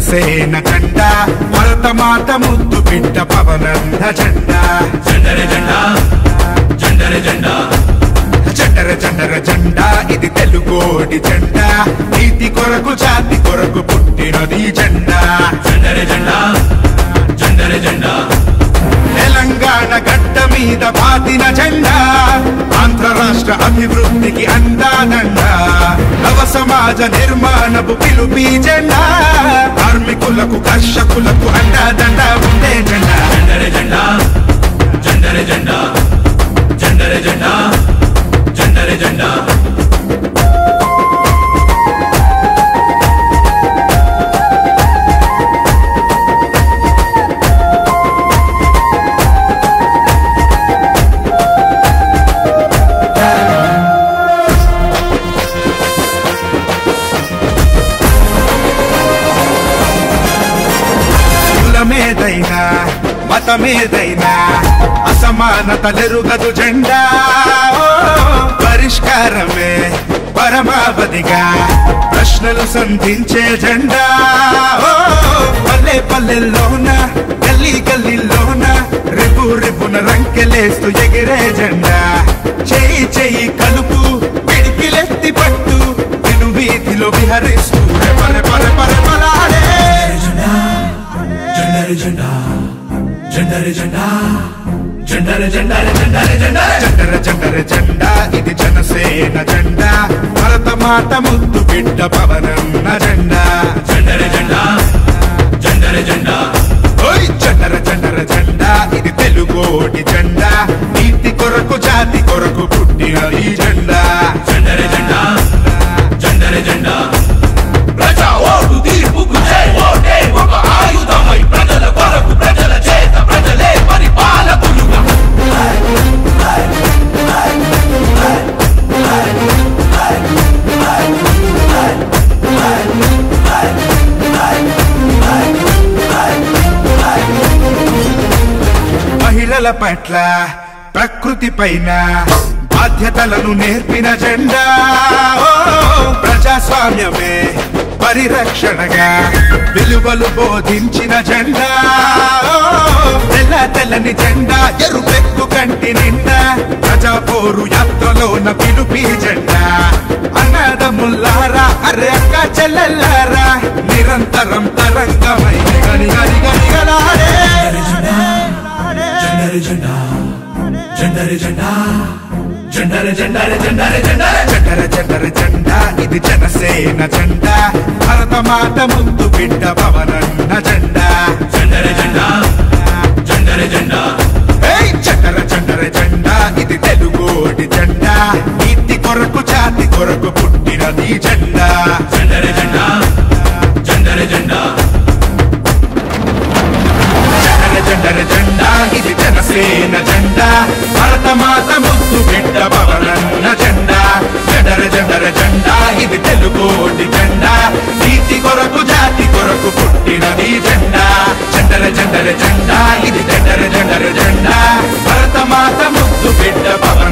జనసేన జెండా భరతమాత ముద్దు బిడ్డ పవనన్న జెండా జెండరే జెండా జెండరే జెండా జెండర జెండర జెండా ఇది తెలుగోడి జెండా నీతి కొరకు జాతి కొరకు పుట్టినది ఈ జెండా జెండరే జెండా జెండరే జెండా తెలంగాణ గడ్డ మీద బాతిన జెండా ఆంధ్ర రాష్ట్ర అభివృద్ధికి అందాదండ నవ సమాజ నిర్మాణపు పిలుపి జెండా కార్మికులకు కర్షకులకు అండాదండ ఉండే జెండా జెండరే జెండా జెండరే జెండా జెండరే జెండా జెండరే జెండా కులమేదైనా మతమేదైనా అసమానతలెరుగదు జెండా ఓ, పరిష్కారమే పరమావధిగా ప్రశ్నలు సంధించే జెండా ఓ, పల్లె పల్లెల్లోన గల్లీ గల్లీలోన రిపు రిపున రంకెలేస్తూ ఎగిరే జెండా చెయ్యి చెయ్యి కలుపు పిడికిలెత్తి పట్టు తిను వీధిలో విహరిస్తూ పర పర పర పలాడే జెండరే జెండా జెండరే జెండా జెండరే జెండరే జెండరే జెండరే జెండర జెండర జెండా ఇది జనసేన జెండా భరత మాత ముద్దు బిడ్డ పవనన్న జెండా జెండరే జెండా జెండరే జెండా ఓయ్ జెండర జెండర జెండా ఇది తెలుగోడి జెండా నీతి కొరకు జాతి కొరకు పుట్టిన ఈ జెండా జెండరే జెండా జెండరే జెండా ప్రజా ఓటు తీర్పుకు జై ఓటే ఒక ఆయుధమై ప్రజల కొరకు ప్రజల చేత ప్రజలే పరిపాలకులుగా మహిళల పట్ల ప్రకృతి పైన బాధ్యతలను నేర్పిన జెండా ఓ, ప్రజాస్వామ్యమే పరిరక్షణగా విలువలు బోధించిన జెండా ఓ, తెల్ల తెల్లని జెండా ఎరుపెక్కు కంటి నిండా ప్రజా పోరు యాత్రలోన పిలుపి జెండా అన్నదమ్ముల్లారా అరే అక్క చెల్లెల్లారా నిరంతరం తరంగమై గని గని గని గలాడే జెండరే జెండా జెండరే జెండా జెండరే జెండరే జెండరే జెండరే జెండర జెండర జెండా ఇది జనసేన జెండా భరత మాత ముద్దు బిడ్డ పవనన్న జెండా జెండరే జెండా జెండరే జెండా ఏయ్ జెండర జెండర జెండా ఇది తెలుగోడి జెండా నీతి కొరకు జాతి కొరకు పుట్టినది ఈ జెండా జెండరే జెండా జెండరే జెండా జెండర జెండర జెండా ఇది జనసేన జెండా భరత మాత ముద్దు బిడ్డ పవనన్న జెండా జెండర జెండర జెండా ఇది తెలుగోడి జెండా నీతి కొరకు జాతి కొరకు పుట్టినది ఈ జెండా జెండర జెండర జెండా ఇది జెండర జెండర జెండా భరత మాత ముద్దు బిడ్డ పవన